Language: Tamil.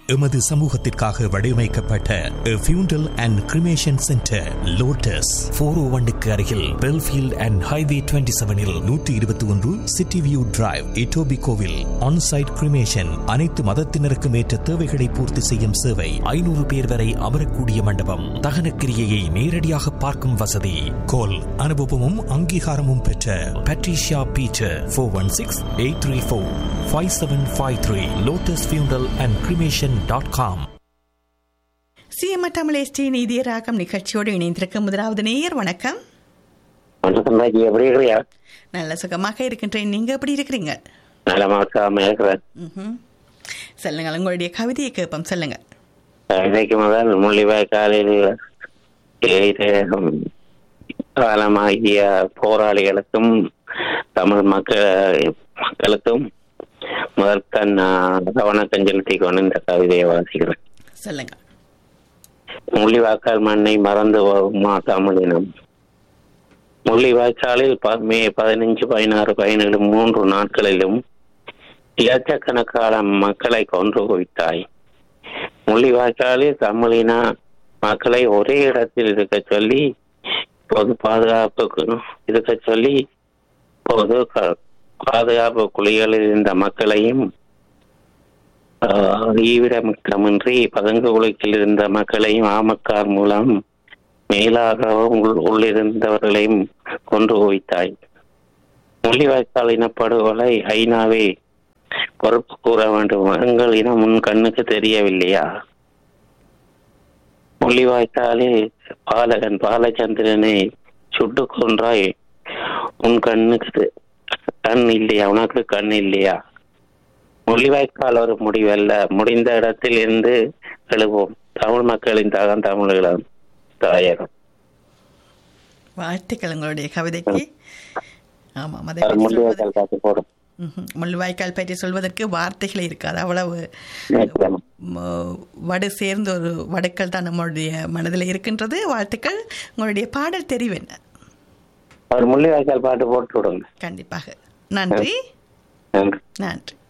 எமது சமூகத்திற்காக வடிவமைக்கப்பட்ட funeral and cremation centre Lotus four O ஒன்னுக்கு அருகில் பெல்ஃபீல்ட் அண்ட் ஹைவே டுவெண்ட்டி செவனில் நூற்றி இருபத்தி ஒன்று சிட்டி வியூ டிரைவ் இட்டோபி கோவில் ஆன்சைட் கிரிமேஷன் அனைத்து மதத்தினருக்கும் ஏற்ற தேவைகளை பூர்த்தி செய்யும் சேவை ஐநூறு பேர் வரை அமரக்கூடிய மண்டபம் தகனக்கிரியையை நேரடியாக பார்க்கும் வசதி கோல் அனுபவமும் அங்கீகாரமும் பெற்ற Patricia Beecher four one six eight three four five seven five three Lotus funeral and cremation dot com CM Tamil எஸ்டி நீதிய ராகம் நிகழ்ச்சியோடு இணைந்திருக்கும் முதலாவது நேயர் வணக்கம் வணக்கம் ராஜி எப்படி இருக்கிறியா நல்ல சுகமாக இருக்கின்றேன் நீங்க எப்படி இருக்கிறீங்க நலமா இருக்காம இருக்கிறேன் ம்ஹும். சொல்லுங்கள் உங்களுடைய கவிதையை கேட்போம் சொல்லுங்க இன்றைக்கு முதல் முள்ளிவாய் காலையில் காலமாகிய போராளிகளுக்கும் தமிழ் மக்கள் மக்களுக்கும் முதல் கண் வணக்கம் செலுத்திக் கொண்டு இந்த கவிதையை வாசிக்கிறேன் சொல்லுங்க முள்ளிவாய்க்கால் மண்ணை மறந்து போகுமா தமிழினம் முள்ளிவாய்க்காலில் ப- மே பதினஞ்சு பதினாறு பதினேழு மூன்று நாட்களிலும் லட்சக்கணக்கான மக்களை கொன்று குவித்தாய் முள்ளிவாய்க்காலில் தமிழின மக்களை ஒரே இடத்தில் இருக்க சொல்லி பொது பாதுகாப்புக்கு இருக்க சொல்லி பொது க- பாதுகாப்பு குழிகளில் இருந்த மக்களையும் ஆஹ், ஈவிடமின்றி பதங்கு குழிக்கில் இருந்த மக்களையும் ஆமக்கார் மூலம் மேலாகவும் உள்- உள்ளிருந்தவர்களையும் கொன்று குவித்தாய் முள்ளிவாய்க்கால் இனப்படுகொலை ஐநாவே பொறுப்பு கூற வேண்டும் எங்கள் இனம் உன் கண்ணுக்கு தெரியவில்லையா முள்ளிவாய்க்காலில் பாலகன் பாலச்சந்திரனை சுட்டு கொன்றாய் உன் கண்ணுக்கு தெ- கண் இல்லையா உனக்கு கண் இல்லையா முள்ளிவாய்க்கால் ஒரு முடிவல்ல முடிந்த இடத்தில் இருந்து எழுவோம் தமிழ் மக்களின் தாகம் தமிழீழம் தாயகம் வாழ்த்துக்கள் உங்களுடைய கவிதைக்கு ஆமாம் அதை அது பற்றி சொல்வதற்கு முள்ளிவாய்க்கால் பார்த்து போடும் ம்ஹும். முள்ளிவாய்க்கால் பற்றி சொல்வதற்கு வார்த்தைகளே இருக்காது அவ்வளவு நிச்சயமா. ம- வடு சேர்ந்த ஒரு வடுக்கள் தான் நம்மளுடைய மனதில் இருக்கின்றது வாழ்த்துக்கள் உங்களுடைய பாடல் தெரிவு என்ன அவர் முள்ளிவாய்க்கால் பாட்டு போட்டு விடுங்க கண்டிப்பாக நன்றி நன்றி நன்றி